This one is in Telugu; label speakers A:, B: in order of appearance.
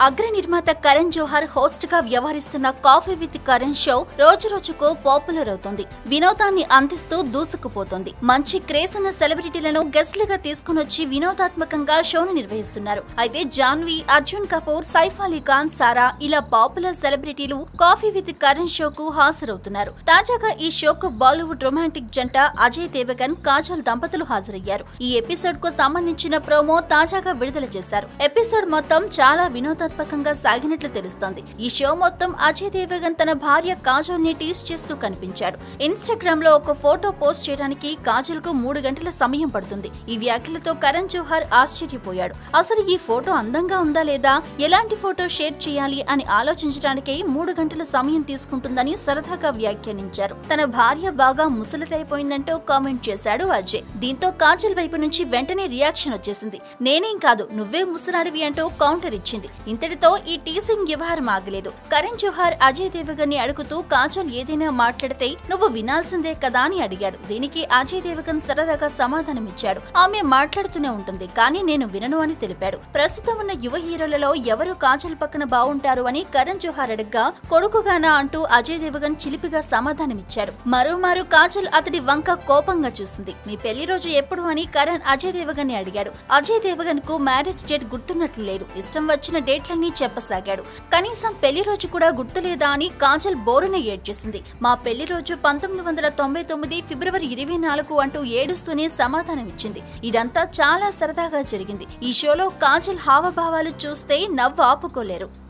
A: అగ్ర నిర్మాత కరణ్ జోహర్ హోస్ట్ గా వ్యవహరిస్తున్న కాఫీ విత్ కరణ్ షో రోజు రోజుకు పాపులర్ అవుతుంది వినోదాన్ని అందిస్తూ దూసుకుపోతుంది మంచి క్రేజ్ ఉన్న సెలబ్రిటీలను గెస్ట్లుగా తీసుకునొచ్చి వినోదాత్మకంగా షోను నిర్వహిస్తున్నారు అయితే జాన్వి అర్జున్ కపూర్ సైఫ్ అలీ ఖాన్ సారా ఇలా పాపులర్ సెలబ్రిటీలు కాఫీ విత్ కరణ్ షోకు హాజరవుతున్నారు తాజాగా ఈ షోకు బాలీవుడ్ రొమాంటిక్ జంట అజయ్ దేవగన్ కాజల్ దంపతులు హాజరయ్యారు ఈ ఎపిసోడ్ కు సంబంధించిన ప్రోమో తాజాగా విడుదల చేశారు ఎపిసోడ్ మొత్తం చాలా వినోదాత్మకంగా సాగినట్లు తెలుస్తోంది ఈ షో మొత్తం అజయ్ దేవగన్ తన భార్య కాజల్ ని టీస్ చేస్తూ కనిపించాడు ఇన్స్టాగ్రామ్ లో ఒక ఫోటో పోస్ట్ చేయడానికి కాజల్ కు మూడు గంటల సమయం పడుతుంది ఈ వ్యాఖ్యలతో కరణ్ జోహర్ ఆశ్చర్యపోయాడు అసలు ఈ ఫోటో అందంగా ఉందా లేదా ఎలాంటి ఫోటో షేర్ చేయాలి అని ఆలోచించడానికే మూడు గంటల సమయం తీసుకుంటుందని సరదాగా వ్యాఖ్యానించారు తన భార్య బాగా ముసలిదైపోయిందంటూ కామెంట్ చేశాడు అజయ్ దీంతో కాజల్ వైపు నుంచి వెంటనే రియాక్షన్ వచ్చేసింది నేనేం కాదు నువ్వే ముసలాడివి అంటూ కౌంటర్ ఇచ్చింది ఇంతటితో ఈ టీసింగ్ వ్యవహారం ఆగలేదు కరణ్ జోహార్ అజయ్ దేవగన్ ని అడుగుతూ కాజల్ ఏదైనా మాట్లాడితే నువ్వు వినాల్సిందే కదా అని అడిగాడు దీనికి అజయ్ దేవగన్ సరదాగా సమాధానమిచ్చాడు ఆమె మాట్లాడుతూనే ఉంటుంది కానీ నేను వినను అని తెలిపాడు ప్రస్తుతం ఉన్న యువ హీరోలలో ఎవరు కాజల్ పక్కన బాగుంటారు అని కరణ్ జోహార్ అడగ్గా కొడుకుగానా అంటూ అజయ్ దేవగన్ చిలిపిగా సమాధానమిచ్చాడు మరోమారు కాజల్ అతడి వంక కోపంగా చూసింది మీ పెళ్లి రోజు ఎప్పుడు అని కరణ్ అజయ్ దేవగన్ ని అడిగాడు అజయ్ దేవగన్ కు మ్యారేజ్ డేట్ గుర్తున్నట్లు లేదు ఇష్టం వచ్చిన డేట్లన్నీ చెప్పసాగాడు కనీసం పెళ్లి రోజు కూడా గుర్తులేదా అని కాజల్ బోరున ఏడ్చేసింది మా పెళ్లి రోజు పంతొమ్మిది వందల తొంభై తొమ్మిది ఫిబ్రవరి ఇరవై నాలుగు అంటూ ఏడుస్తూనే సమాధానం ఇచ్చింది ఇదంతా చాలా సరదాగా జరిగింది ఈ షోలో కాజల్ హావభావాలు చూస్తే నవ్వు ఆపుకోలేరు